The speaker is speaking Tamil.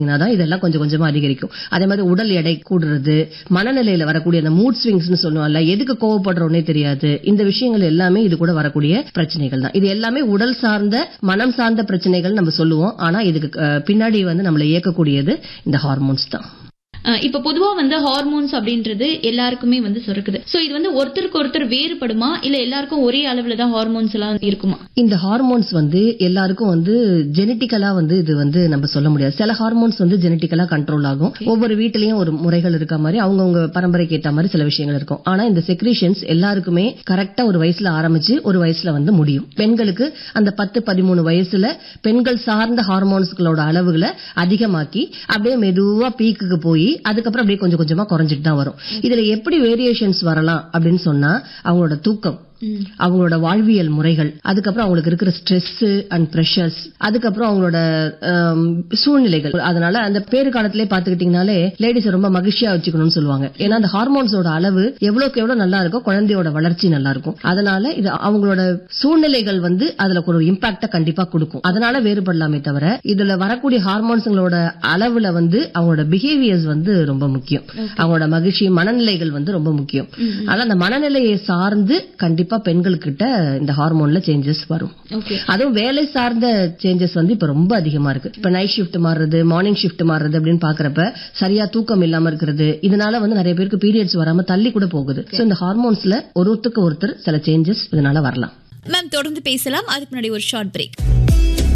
தான் இதெல்லாம் கொஞ்சம் கொஞ்சமா அதிகரிக்கும் அதே மாதிரி உடல் எடை கூடுறது மனநிலையில வரக்கூடிய அந்த மூட் ஸ்விங்ஸ்னு சொல்லுவோம்ல எதுக்கு கோவப்படுறோன்னே தெரியாது இந்த விஷயங்கள் எல்லாமே இது கூட வரக்கூடிய பிரச்சனைகள் தான் இது எல்லாமே உடல் சார்ந்த மனம் சார்ந்த பிரச்சனைகள் நம்ம சொல்லுவோம் ஆனா இதுக்கு அஹ், பின்னாடி வந்து நம்மளை இயக்கக்கூடியது இந்த ஹார்மோன்ஸ் தான் அஹ் இப்ப பொதுவா வந்து ஹார்மோன்ஸ் அப்படின்றது எல்லாருக்குமே வந்து சுரக்குது சோ இது வந்து ஒருத்தருக்கு ஒருத்தர் வேறுபடுமா இல்ல எல்லாருக்கும் ஒரே அளவுல தான் ஹார்மோன்ஸ் எல்லாம் இருக்குமா இந்த ஹார்மோன்ஸ் வந்து எல்லாருக்கும் வந்து ஜெனட்டிக்கலா வந்து இது வந்து நம்ம சொல்ல முடியாது சில ஹார்மோன்ஸ் வந்து ஜெனட்டிக்கலா கண்ட்ரோல் ஆகும் ஒவ்வொரு வீட்லயும் ஒரு முறைகள் இருக்க மாதிரி அவங்கவுங்க பரம்பரைக்கு ஏத்த மாதிரி சில விஷயங்கள் இருக்கும் ஆனா இந்த செக்ரீஷன்ஸ் எல்லாருக்குமே கரெக்டா ஒரு வயசுல ஆரம்பிச்சு ஒரு வயசுல வந்து முடியும் பெண்களுக்கு அந்த பத்து பதிமூணு வயசுல பெண்கள் சார்ந்த ஹார்மோன்ஸ்களோட அளவுகளை அதிகமாக்கி அப்படியே மெதுவா பீக்குக்கு போய் அதுக்கப்புறம் அப்படியே கொஞ்சம் கொஞ்சமா குறைஞ்சிட்டு தான் வரும் இதுல எப்படி வேரியேஷன்ஸ் வரலாம் அப்படின்னு சொன்னா அவங்களோட தூக்கம் அவங்களோட வாழ்வியல் முறைகள் அதுக்கப்புறம் அவங்களுக்கு இருக்கிற ஸ்ட்ரெஸ் அண்ட் ப்ரெஷர்ஸ் அதுக்கப்புறம் அவங்களோட ஆம், சூழ்நிலைகள் அதனால அந்த பேரு காலத்திலே பாத்துக்கிட்டீங்கனாலே லேடிஸ் ரொம்ப மகிழ்ச்சியா வச்சுக்கணும்னு சொல்லுவாங்க ஏன்னா அந்த ஹார்மோன்ஸோட அளவு எவ்வளவுக்கு எவ்வளவு நல்லா இருக்கோ குழந்தையோட வளர்ச்சி நல்லா இருக்கும் அதனால இது அவங்களோட சூழ்நிலைகள் வந்து அதுல ஒரு இம்பாக்ட கண்டிப்பா கொடுக்கும் அதனால வேறுபடலாமே தவிர இதுல வரக்கூடிய ஹார்மோன்ஸ்களோட அளவுல வந்து அவங்களோட பிஹேவியர்ஸ் வந்து ரொம்ப முக்கியம் அவங்களோட மகிழ்ச்சி மனநிலைகள் வந்து ரொம்ப முக்கியம் அதனால அந்த மனநிலையை சார்ந்து கண்டிப்பா பெண்கள்கிட்ட இந்த ஹார்மோன்ல சேஞ்சஸ் வரும் ஓகே அதுவும் வேலை சார்ந்த சேஞ்சஸ் வந்து இப்ப ரொம்ப அதிகமா இருக்கு இப்ப நைட் ஷிஃப்ட் மாறுறது மார்னிங் ஷிஃப்ட் மாறுறது அப்படின்னு பாக்குறப்ப சரியா தூக்கம் இல்லாம இருக்கிறது இதனால வந்து நிறைய பேருக்கு பீரியட்ஸ் வராம தள்ளி கூட போகுது சோ இந்த ஹார்மோன்ஸ்ல ஒருத்தருக்கு ஒருத்தர் சில சேஞ்சஸ் இதனால வரலாம் மேம் தொடர்ந்து பேசலாம் அதுக்கு முன்னாடி ஒரு ஷார்ட் பிரேக்